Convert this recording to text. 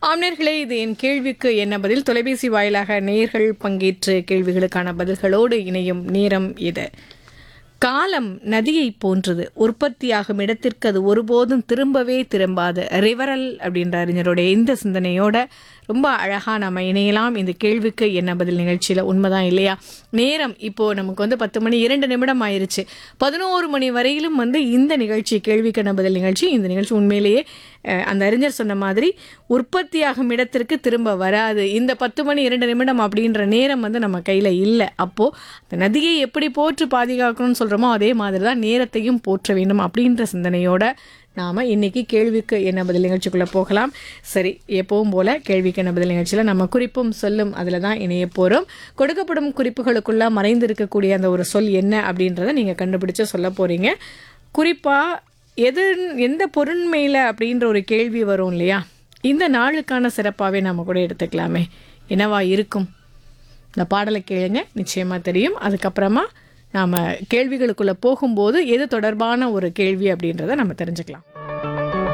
ஆம்னர்களே இது என் கேள்விக்கு என்ன பதில் தொலைபேசி வாயிலாக நேர்கள் பங்கேற்று கேள்விகளுக்கான பதில்களோடு இணையும் நேரம் இது காலம் நதியை போன்றது உற்பத்தியாகும் இடத்திற்கு அது ஒருபோதும் திரும்பவே திரும்பாது ரிவரல் அப்படின்ற அறிஞருடைய இந்த சிந்தனையோட ரொம்ப அழகா நம்ம இணையலாம் இந்த கேள்விக்கு என்ன பதில் நிகழ்ச்சியில உண்மைதான் இல்லையா நேரம் இப்போ நமக்கு வந்து பத்து மணி இரண்டு நிமிடம் ஆயிருச்சு பதினோரு மணி வரையிலும் வந்து இந்த நிகழ்ச்சி கேள்விக்கு என்ன பதில் நிகழ்ச்சி இந்த நிகழ்ச்சி உண்மையிலேயே அஹ், அந்த அறிஞர் சொன்ன மாதிரி உற்பத்தியாகும் இடத்திற்கு திரும்ப வராது இந்த பத்து மணி இரண்டு நிமிடம் அப்படின்ற நேரம் வந்து நம்ம கையில் இல்லை அப்போது அந்த நதியை எப்படி போற்று பாதுகாக்கணும்னு சொல்கிறோமோ அதே மாதிரி தான் நேரத்தையும் போற்ற வேண்டும் அப்படின்ற சிந்தனையோட நாம் இன்னைக்கு கேள்விக்கு என்ன பதில் நிகழ்ச்சிக்குள்ளே போகலாம் சரி எப்பவும் போல் கேள்விக்கு என்ன பதில் நிகழ்ச்சியில் நம்ம குறிப்பும் சொல்லும் அதில் தான் இணைய போகிறோம் கொடுக்கப்படும் குறிப்புகளுக்குள்ள மறைந்து இருக்கக்கூடிய அந்த ஒரு சொல் என்ன அப்படின்றத நீங்கள் கண்டுபிடிச்சு சொல்ல போகிறீங்க குறிப்பாக எது எந்த பொருண்மையில் அப்படின்ற ஒரு கேள்வி வரும் இல்லையா இந்த நாளுக்கான சிறப்பாகவே நம்ம கூட எடுத்துக்கலாமே என்னவா இருக்கும் இந்த பாடலை கேளுங்க நிச்சயமாக தெரியும் அதுக்கப்புறமா நாம் கேள்விகளுக்குள்ளே போகும்போது எது தொடர்பான ஒரு கேள்வி அப்படின்றத நம்ம தெரிஞ்சுக்கலாம்